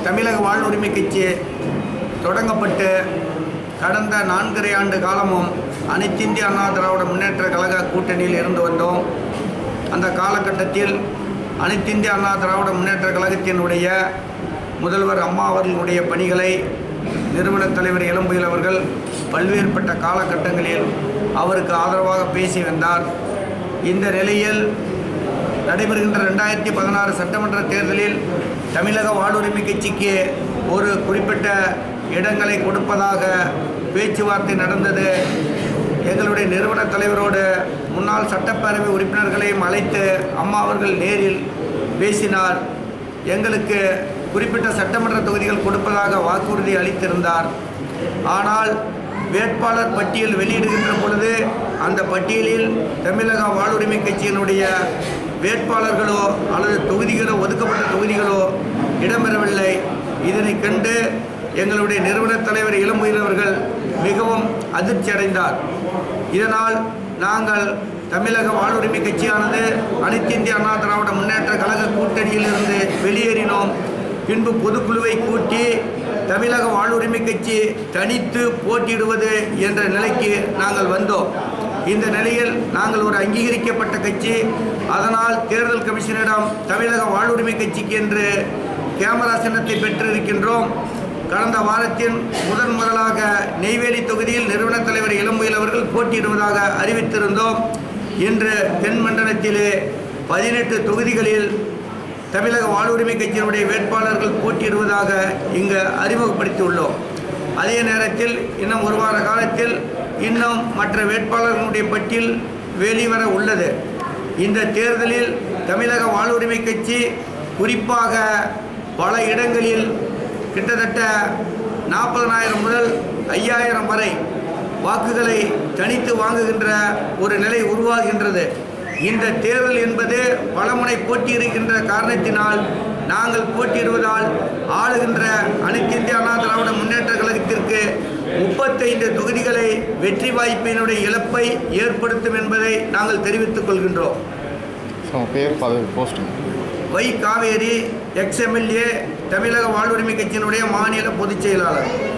தமிழக வாழ்வுரிமை கட்சி தொடங்கப்பட்டு கடந்த நான்கரை ஆண்டு காலமும் அனைத்திந்திய அண்ணா திராவிட முன்னேற்ற கழக கூட்டணியில் இருந்து வந்தோம் அந்த காலகட்டத்தில் அனைத்திந்திய அண்ணா திராவிட முன்னேற்ற கழகத்தினுடைய முதல்வர் அம்மா அவர்களுடைய பணிகளை நிறுவனத் தலைவர் இளம்புயல் அவர்கள் பல்வேறுபட்ட காலகட்டங்களில் அவருக்கு ஆதரவாக பேசி வந்தார் இந்த நிலையில் நடைபெறுகின்ற ரெண்டாயிரத்தி பதினாறு சட்டமன்ற தேர்தலில் தமிழக வாழ்வுரிமை கட்சிக்கு ஒரு குறிப்பிட்ட இடங்களை கொடுப்பதாக பேச்சுவார்த்தை நடந்தது எங்களுடைய நிறுவன தலைவரோடு முன்னாள் சட்டப்பேரவை உறுப்பினர்களையும் அழைத்து அம்மா அவர்கள் நேரில் பேசினார் எங்களுக்கு குறிப்பிட்ட சட்டமன்ற தொகுதிகள் கொடுப்பதாக வாக்குறுதி அளித்திருந்தார் ஆனால் வேட்பாளர் பட்டியல் வெளியிடுகின்ற பொழுது அந்த பட்டியலில் தமிழக வாழ்வுரிமை கட்சியினுடைய வேட்பாளர்களோ அல்லது தொகுதிகளோ ஒதுக்கப்பட்ட தொகுதிகளோ இடம்பெறவில்லை இதனை கண்டு எங்களுடைய நிறுவனத் தலைவர் இளம்புயல் அவர்கள் மிகவும் அதிர்ச்சி அடைந்தார் இதனால் நாங்கள் தமிழக வாழ்வுரிமை கட்சியானது அனைத்து இந்திய அண்ணா திராவிட முன்னேற்ற கழக கூட்டணியிலிருந்து வெளியேறினோம் பின்பு பொதுக்குழுவை கூட்டி தமிழக வாழ்வுரிமை கட்சி தனித்து போட்டியிடுவது என்ற நிலைக்கு நாங்கள் வந்தோம் இந்த நிலையில் நாங்கள் ஒரு அங்கீகரிக்கப்பட்ட கட்சி அதனால் தேர்தல் கமிஷனிடம் தமிழக வாழ்வுரிமை கட்சிக்கு என்று கேமரா சின்னத்தை பெற்றிருக்கின்றோம் கடந்த வாரத்தின் முதன் முதலாக நெய்வேலி தொகுதியில் நிறுவனத் தலைவர் இளம்புயல் அவர்கள் போட்டியிடுவதாக அறிவித்திருந்தோம் இன்று தென் மண்டலத்திலே பதினெட்டு தொகுதிகளில் தமிழக வாழ்வுரிமை கட்சியினுடைய வேட்பாளர்கள் போட்டியிடுவதாக இங்கு அறிமுகப்படுத்தியுள்ளோம் அதே நேரத்தில் இன்னும் ஒரு வார காலத்தில் இன்னும் மற்ற வேட்பாளர்களுடைய பட்டியல் வெளிவர உள்ளது இந்த தேர்தலில் தமிழக வாழ்வுரிமை கட்சி குறிப்பாக பல இடங்களில் கிட்டத்தட்ட நாற்பதனாயிரம் முதல் ஐயாயிரம் வரை வாக்குகளை தனித்து வாங்குகின்ற ஒரு நிலை உருவாகின்றது இந்த தேர்தல் என்பது பலமுனை போட்டியிடுகின்ற காரணத்தினால் நாங்கள் போட்டியிடுவதால் ஆளுகின்ற அனைத்து இந்திய அண்ணா திராவிட முன்னேற்ற கழகத்திற்கு முப்பத்தைந்து தொகுதிகளை வெற்றி வாய்ப்பினுடைய இழப்பை ஏற்படுத்தும் என்பதை நாங்கள் தெரிவித்துக் கொள்கின்றோம் ஸோ பேர் பதவி போஸ்டிங் வை காவேரி எக்ஸ்எம்எல்ஏ தமிழக வாழ்வுரிமை கட்சியினுடைய மாநில பொதுச் செயலாளர்